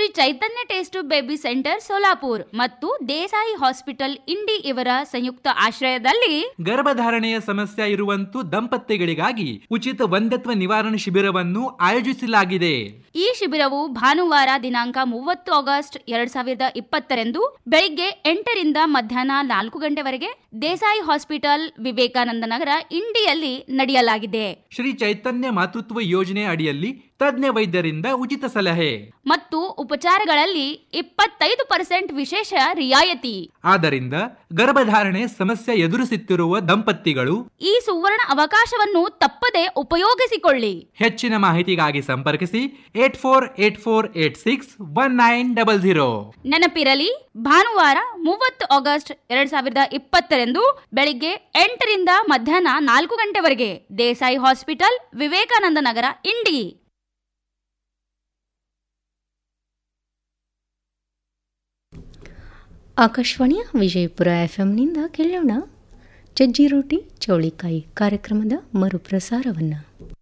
Shri Chaitanya test baby centre Solapur ಮತ್ತು Desai hospital ಇಂಡಿ ಇವರ ಸಂಯುಕ್ತ ಆಶ್ರಯದಲ್ಲಿ ಗರ್ಭಧಾರಣೆಯ ಸಮಸ್ಯೆ ಇರುವಂತೂ ದಂಪತಿಗಳಿಗಾಗಿ ಉಚಿತ ಒಂದತ್ವ ನಿವಾರಣೆ ಶಿಬಿರವನ್ನು ಆಯೋಜಿಸಲಾಗಿದೆ ಈ ಶಿಬಿರವು ಭಾನುವಾರ ದಿನಾಂಕ ಮೂವತ್ತು ಆಗಸ್ಟ್ ಎರಡ್ ಸಾವಿರದ ಇಪ್ಪತ್ತರಂದು ಬೆಳಿಗ್ಗೆ ಎಂಟರಿಂದ ಮಧ್ಯಾಹ್ನ ನಾಲ್ಕು ಗಂಟೆವರೆಗೆ ದೇಸಾಯಿ ಹಾಸ್ಪಿಟಲ್ ವಿವೇಕಾನಂದ ನಗರ ಇಂಡಿಯಲ್ಲಿ ನಡೆಯಲಾಗಿದೆ ಶ್ರೀ ಚೈತನ್ಯ ಮಾತೃತ್ವ ಯೋಜನೆ ಅಡಿಯಲ್ಲಿ ತಜ್ಞ ವೈದ್ಯರಿಂದ ಉಚಿತ ಸಲಹೆ ಮತ್ತು ಉಪಚಾರಗಳಲ್ಲಿ ಇಪ್ಪತ್ತೈದು ಪರ್ಸೆಂಟ್ ವಿಶೇಷ ರಿಯಾಯಿತಿ ಆದ್ದರಿಂದ ಗರ್ಭಧಾರಣೆ ಸಮಸ್ಯೆ ಎದುರಿಸುತ್ತಿರುವ ದಂಪತಿಗಳು ಈ ಸುವರ್ಣ ಅವಕಾಶವನ್ನು ತಪ್ಪದೆ ಉಪಯೋಗಿಸಿಕೊಳ್ಳಿ ಹೆಚ್ಚಿನ ಮಾಹಿತಿಗಾಗಿ ಸಂಪರ್ಕಿಸಿ eight four eight four eight six one nine double zero ನೆನಪಿರಲಿ ಭಾನುವಾರ ಮೂವತ್ತು ಆಗಸ್ಟ್ ಎರಡ್ ಸಾವಿರದ ಇಪ್ಪತ್ತರಂದು ಬೆಳಿಗ್ಗೆ ಎಂಟರಿಂದ ಮಧ್ಯಾಹ್ನ ನಾಲ್ಕು ಗಂಟೆವರೆಗೆ ದೇಸಾಯಿ ಹಾಸ್ಪಿಟಲ್ ವಿವೇಕಾನಂದ ನಗರ ಇಂಡಿ ಆಕಾಶವಾಣಿಯ ವಿಜಯಪುರ ಎಫ್ಎಂನಿಂದ ಕೇಳೋಣ ಚಜ್ಜಿ ರೊಟ್ಟಿ ಚೌಳಿಕಾಯಿ ಕಾರ್ಯಕ್ರಮದ ಮರುಪ್ರಸಾರವನ್ನು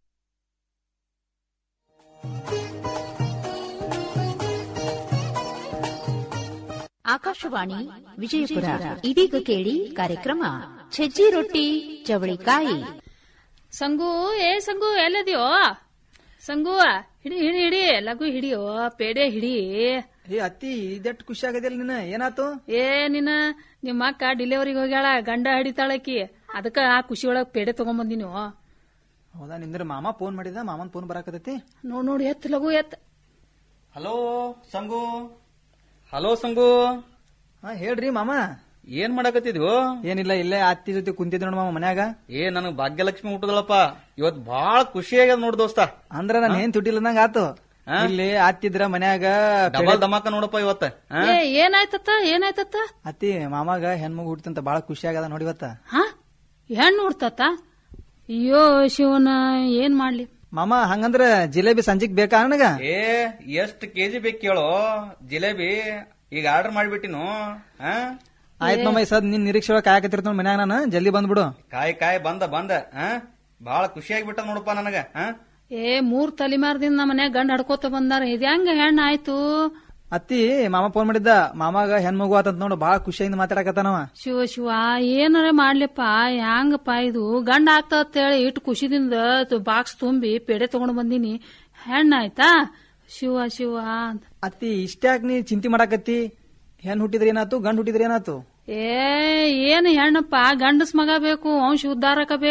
ಆಕಾಶವಾಣಿ ವಿಜಯಪುರ ಇದೀಗ ಕೇಳಿ ಕಾರ್ಯಕ್ರಮ ಸಜ್ಜಿ ರೊಟ್ಟಿ ಚವಳಿಕಾಯಿ ಸಂಗು ಏ ಸಂಗು ಎಲ್ಲದ್ಯೋ ಸಂಗು ಹಿಡಿ ಹಿಡಿ ಹಿಡಿ ಲಘು ಹಿಡಿಯೋ ಪೇಡೆ ಹಿಡಿ ಏ ಅತ್ತಿ ಇದೆಟ್ ಖುಷಿ ಆಗದಿಲ್ಲ ನಿನ್ನ ಏನಾತು ಏ ನಿನ್ನ ನಿಮ್ಮ ಅಕ್ಕ ಡಿಲಿವರಿಗೆ ಹೋಗ್ಯಾಳ ಗಂಡ ಹಿಡಿತಾಳಕಿ ಅದಕ್ಕ ಆ ಖುಷಿ ಒಳಗ್ ಪೇಡೆ ತಗೊಂಬಂದಿನಿ ಹೌದಾ ನಿಂದ್ರ ಮಾಮ ಫೋನ್ ಮಾಡಿದ ಮಾಮನ್ ಫೋನ್ ಬರಾಕತೈತಿ ನೋಡ್ ನೋಡಿ ಎತ್ ಲಘು ಎತ್ ಹಲೋ ಸಂಗು ಹಲೋ ಸಂಗು ಹಾ ಹೇಳ್ರಿ ಮಾಮ ಏನ್ ಮಾಡಕತ್ತಿದ್ವು ಏನಿಲ್ಲ ಇಲ್ಲೇ ಅತ್ತಿ ಜೊತೆ ಕುಂತಿದ್ದೆ ನೋಡ್ ಮಾಮ ಮನ್ಯಾಗ ಏ ನನಗ್ ಭಾಗ್ಯಲಕ್ಷ್ಮಿ ಹುಟ್ಟದಳಪ್ಪ ಇವತ್ ಬಾಳ ಖುಷಿ ಆಗ್ಯದ ನೋಡ್ ದೋಸ್ತ ಅಂದ್ರ ನಾನು ಏನ್ ತುಟ್ಟಿಲ್ಲದಂಗ ಆತು ಹಾ? ಇಲ್ಲಿ ಅತ್ತಿದ್ರ ಮನ್ಯಾಗ ಡಬಲ್ ಧಮಾಕ ನೋಡಪ್ಪ ಇವತ್ತ ಆ? ಏ ಏನಾಯ್ತತ್ತ ಏನಾಯ್ತತ್ತ ಅತ್ತಿ ಮಾಮಾಗ ಹೆಣ್ಮಗು ಹುಟ್ಟಿತಂತ ಬಾಳ ಖುಷಿ ಆಗದ ನೋಡಿ ಇವತ್ತ ಹ ಹೆಣ್ಣು ಹುಡ್ತತ್ತ ಅಯ್ಯೋ ಶಿವನ ಏನ್ ಮಾಡ್ಲಿ ಮಾಮ ಹಂಗಂದ್ರ ಜಿಲೇಬಿ ಸಂಜಿಗ್ ಬೇಕಾ ನನಗ ಏ ಎಷ್ಟ್ ಕೆಜಿ ಬೇಕು ಕೇಳು ಜಿಲೇಬಿ ಈಗ ಆರ್ಡರ್ ಮಾಡ್ಬಿಟ್ಟಿನು ಆ? ಆಯ್ತ್ ಮಾಮ ಈ ಸದ್ ನಿನ್ ನಿರೀಕ್ಷೆ ಒಳಗ್ ಕಾಯಕತ್ತಿರ್ತ ನೋಡ್ ಮನ್ಯಾಗ ನಾನು ಜಲ್ದಿ ಬಂದ್ಬಿಡು ಕಾಯ್ ಕಾಯ್ ಬಂದ ಬಂದ ಆ? ಬಾಳ ಖುಷಿ ಆಗ್ಬಿಟ್ಟ ನೋಡಪ್ಪ ನನಗ ಆ? ಏ ಮೂರ್ ತಲೆಮಾರದಿಂದ ನಮ್ಮ ಮನ್ಯಾಗ ಗಂಡ ಹಡ್ಕೋತ ಬಂದಾರ ಇದ್ ಹೆಂಗ ಹೆಣ್ಣು ಆಯ್ತು ಅತ್ತಿ ಮಾಮ ಫೋನ್ ಮಾಡಿದ್ದ ಮಾಮಾಗ ಹೆಣ್ಮಗು ಆತಂತ ನೋಡು ಬಾಳ ಖುಷಿಯಿಂದ ಮಾತಾಡಕತ್ತಾನವ ಶಿವ ಶಿವ ಏನಾರ ಮಾಡ್ಲಿಪ್ಪ ಹ್ಯಾಂಗಪ್ಪ ಇದು ಗಂಡ ಆಗ್ತದ ಅಂತೇಳಿ ಇಟ್ಟು ಖುಷಿದಿಂದ ಬಾಕ್ಸ್ ತುಂಬಿ ಪೇಡೆ ತಗೊಂಡ್ ಬಂದಿನಿ ಹೆಣ್ಣಾಯ್ತಾ ಶಿವ ಶಿವ ಅಂತ. ಅತ್ತಿ ಇಷ್ಟ್ಯಾಕ್ ನೀ ಚಿಂತೆ ಮಾಡಾಕತ್ತಿ ಹೆಣ್ ಹುಟ್ಟಿದ್ರೆ ಏನಾತು ಗಂಡ್ ಹುಟ್ಟಿದ್ರೆ ಏನಾತು ಏ ಏನ್ ಹೆಣ್ಣಪ್ಪ ಗಂಡಸ್ ಮಗ ಬೇಕು ವಂಶ ಉದ್ಧಾರಕ ಬೇಕು